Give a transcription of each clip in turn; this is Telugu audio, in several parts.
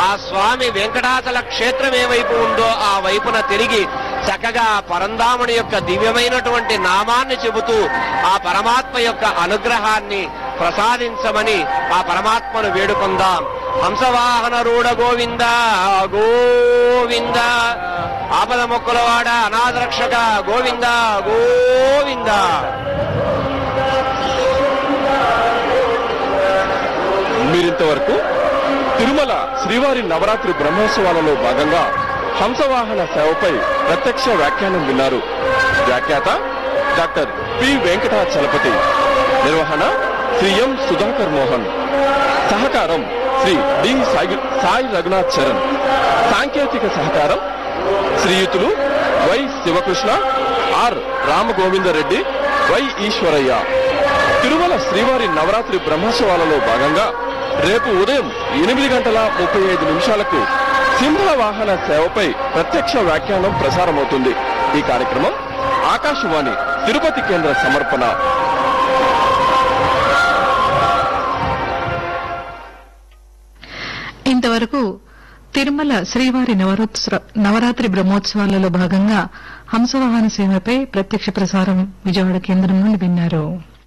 ఆ స్వామి వెంకటాచల క్షేత్రం ఏ వైపు ఉందో ఆ వైపున తిరిగి చక్కగా పరంధాముడి యొక్క దివ్యమైనటువంటి నామాన్ని చెబుతూ ఆ పరమాత్మ యొక్క అనుగ్రహాన్ని ప్రసాదించమని ఆ పరమాత్మను వేడుకుందాం హంసవాహన రూఢ గోవింద గోవింద ఆపద మొక్కలవాడ అనాథరక్షక గోవింద గోవింద మీరింతవరకు తిరుమల శ్రీవారి నవరాత్రి బ్రహ్మోత్సవాలలో భాగంగా హంసవాహన సేవపై ప్రత్యక్ష వ్యాఖ్యానం విన్నారు వ్యాఖ్యాత డాక్టర్ పి వెంకటాచలపతి నిర్వహణ శ్రీ ఎం సుధాకర్ మోహన్ సహకారం శ్రీ డి సాయి సాయి రఘునాథ్ చరణ్ సాంకేతిక సహకారం శ్రీయుతులు Y Sivakrishna R Ramagovindareddy Y Eswaraiah Tirumala శ్రీవారి నవరాత్రి బ్రహ్మోత్సవాలలో భాగంగా రేపు ఉదయం ఎనిమిది గంటల ముప్పై ఐదు నిమిషాలకు సింహ వాహన సేవపై ప్రత్యక్ష వ్యాఖ్యానం ప్రసారమవుతుంది ఈ కార్యక్రమం ఆకాశవాణి తిరుపతి కేంద్ర సమర్పణ ఇంతవరకు తిరుమల శ్రీవారి నవరోత్సవ నవరాత్రి బ్రహ్మోత్సవాలలో భాగంగా హంసవాహన సేవపై ప్రత్యక్ష ప్రసారం విజయవాడ కేంద్రం నుండి విన్నారు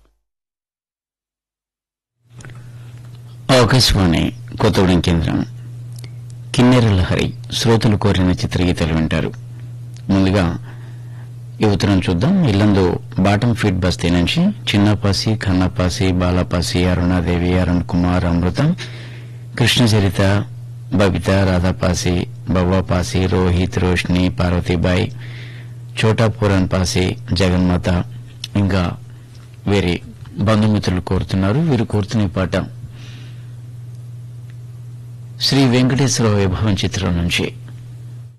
ఆకాశవాణి కొత్తగూడెం కేంద్రం కిన్నెర లహరి శ్రోతలు కోరిన చిత్రగీతాలు వింటారు ముందుగా ఈ ఉత్తరం చూద్దాం ఇల్లందు బాటం ఫీడ్ బస్తీ నుంచి చిన్నపాసి ఖన్నపాసి బాలపాసి అరుణాదేవి అరుణ్ కుమార్ అమృతం కృష్ణచరిత బబిత రాధాపాసి బవ్వాపాసి రోహిత్ రోష్ని పార్వతీబాయి చోటా పూరన్ పాసి జగన్మాత ఇంకా వీరి బంధుమిత్రులు కోరుతున్నారు వీరు కోరుతున్న ఈ పాట శ్రీ వెంకటేశ్వర వైభవం చిత్రం నుంచి